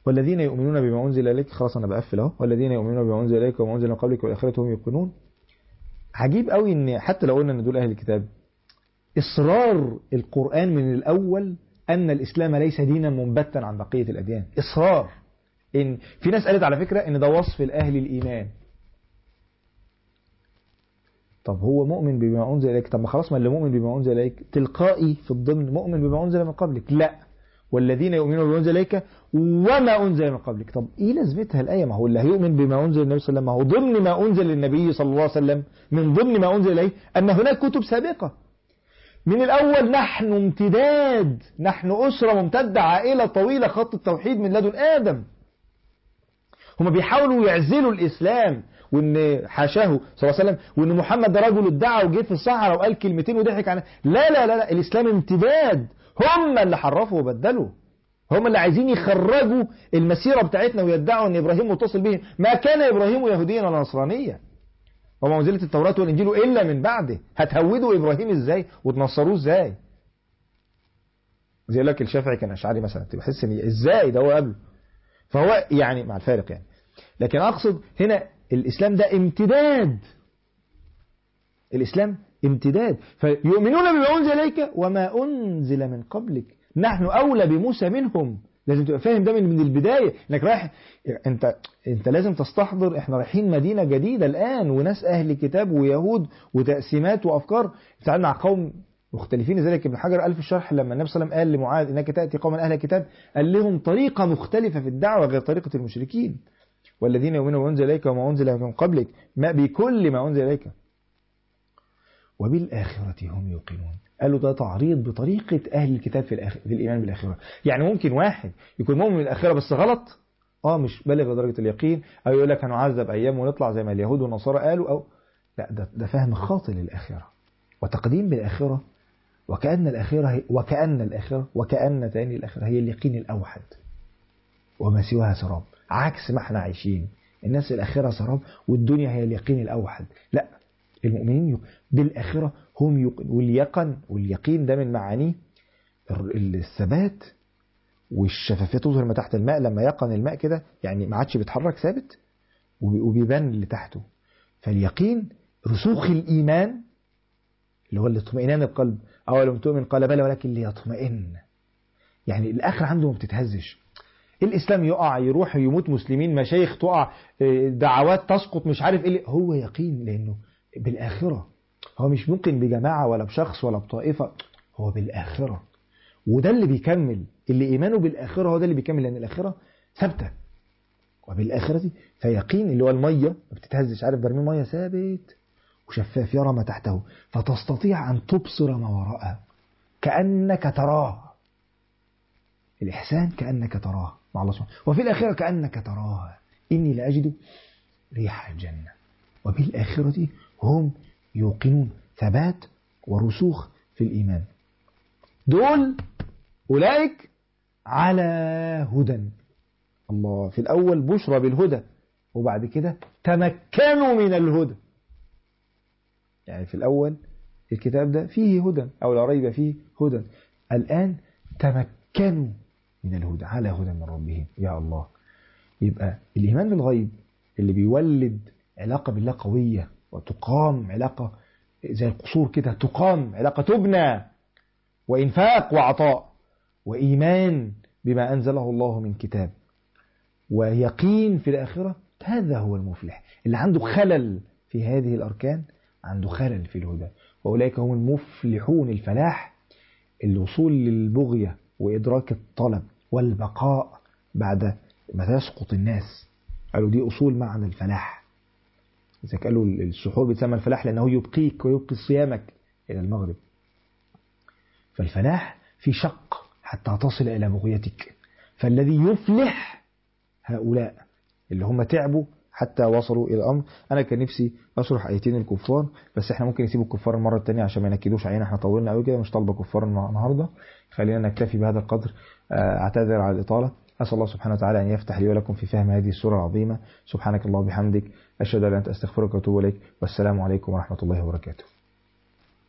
والذين يؤمنون بما أنزل إليك خلاص أنا بقفل أهو والذين يؤمنون بما أنزل إليك وما أنزل من قبلك والآخرة هم يوقنون عجيب قوي إن حتى لو قلنا إن دول أهل الكتاب إصرار القرآن من الأول أن الإسلام ليس دينا منبتا عن بقية الأديان إصرار إن في ناس قالت على فكرة إن ده وصف الأهل الإيمان طب هو مؤمن بما أنزل إليك طب ما خلاص ما اللي مؤمن بما أنزل إليك تلقائي في الضمن مؤمن بما أنزل من قبلك لا والذين يؤمنون بما أنزل إليك وما أنزل من قبلك طب إيه لازمتها الآية ما هو اللي هيؤمن بما أنزل النبي صلى الله عليه وسلم ما هو ضمن ما أنزل للنبي صلى الله عليه وسلم من ضمن ما أنزل إليه أن هناك كتب سابقة من الأول نحن امتداد نحن أسرة ممتدة عائلة طويلة خط التوحيد من لدن آدم هم بيحاولوا يعزلوا الإسلام وان حاشاه صلى الله عليه وسلم وان محمد ده رجل ادعى وجه في الصحراء وقال كلمتين وضحك عنها لا لا لا لا الاسلام امتداد هم اللي حرفوا وبدلوا هم اللي عايزين يخرجوا المسيرة بتاعتنا ويدعوا ان ابراهيم متصل بهم ما كان ابراهيم يهوديا ولا نصرانيا وما انزلت التوراة والانجيل الا من بعده هتهودوا ابراهيم ازاي وتنصروه ازاي زي لك الشافعي كان اشعري مثلا تحس ان ازاي ده هو قبله فهو يعني مع الفارق يعني لكن اقصد هنا الإسلام ده امتداد الإسلام امتداد فيؤمنون بما أنزل إليك وما أنزل من قبلك نحن أولى بموسى منهم لازم تبقى فاهم ده من من البداية انك رايح انت انت لازم تستحضر احنا رايحين مدينة جديدة الآن وناس أهل كتاب ويهود وتقسيمات وأفكار بتتعامل مع قوم مختلفين لذلك ابن حجر قال في الشرح لما النبي صلى الله عليه وسلم قال لمعاذ انك تأتي قوما أهل كتاب قال لهم طريقة مختلفة في الدعوة غير طريقة المشركين والذين يؤمنون بما أنزل إليك وما أنزل من قبلك ما بكل ما أنزل إليك وبالآخرة هم يوقنون قالوا ده تعريض بطريقة أهل الكتاب في, الآخر في الإيمان بالآخرة يعني ممكن واحد يكون مؤمن بالآخرة بس غلط اه مش بالغ لدرجة اليقين أو يقول لك هنعذب أيام ونطلع زي ما اليهود والنصارى قالوا أو لا ده, ده فهم خاطئ للآخرة وتقديم بالآخرة وكأن الآخرة هي وكأن الآخرة وكأن تاني الآخرة هي اليقين الأوحد وما سواها سراب عكس ما احنا عايشين الناس الآخرة سراب والدنيا هي اليقين الأوحد لا المؤمنين بالآخرة هم يقن واليقن واليقين ده من معانيه الثبات والشفافية تظهر ما تحت الماء لما يقن الماء كده يعني ما عادش بيتحرك ثابت وبيبان اللي تحته فاليقين رسوخ الإيمان اللي هو الاطمئنان القلب أولم تؤمن قال بلى ولكن ليطمئن يعني الآخر عنده ما بتتهزش الإسلام يقع يروح يموت مسلمين مشايخ تقع دعوات تسقط مش عارف ايه هو يقين لأنه بالآخرة هو مش ممكن بجماعة ولا بشخص ولا بطائفة هو بالآخرة وده اللي بيكمل اللي إيمانه بالآخرة هو ده اللي بيكمل لأن الآخرة ثابتة وبالآخرة فيقين اللي هو المية ما بتتهزش عارف برميل مية ثابت وشفاف يرى ما تحته فتستطيع أن تبصر ما وراءه كأنك تراه الإحسان كأنك تراه مع الله سبحانه وفي الآخرة كأنك تراه إني لأجد ريح الجنة وبالآخرة هم يوقنون ثبات ورسوخ في الإيمان دول أولئك على هدى الله في الأول بشرى بالهدى وبعد كده تمكنوا من الهدى يعني في الأول الكتاب ده فيه هدى أو لا ريب فيه هدى الآن تمكنوا من الهدى على هدى من ربهم يا الله يبقى الإيمان بالغيب اللي بيولد علاقة بالله قوية وتقام علاقة زي القصور كده تقام علاقة تبنى وإنفاق وعطاء وإيمان بما أنزله الله من كتاب ويقين في الآخرة هذا هو المفلح اللي عنده خلل في هذه الأركان عنده خلل في الهدى وأولئك هم المفلحون الفلاح الوصول للبغية وإدراك الطلب والبقاء بعد ما تسقط الناس قالوا دي أصول معنى الفلاح إذا قالوا السحور بيتسمى الفلاح لأنه يبقيك ويبقي صيامك إلى المغرب فالفلاح في شق حتى تصل إلى بغيتك فالذي يفلح هؤلاء اللي هم تعبوا حتى وصلوا إلى الأمر أنا كان نفسي أشرح آيتين الكفار بس إحنا ممكن نسيب الكفار المرة الثانية عشان ما ينكدوش علينا إحنا طولنا قوي كده مش طالبة كفار النهاردة خلينا نكتفي بهذا القدر أعتذر على الإطالة أسأل الله سبحانه وتعالى أن يفتح لي ولكم في فهم هذه السورة العظيمة سبحانك الله وبحمدك أشهد أن لا إله إلا أنت أستغفرك وأتوب إليك والسلام عليكم ورحمة الله وبركاته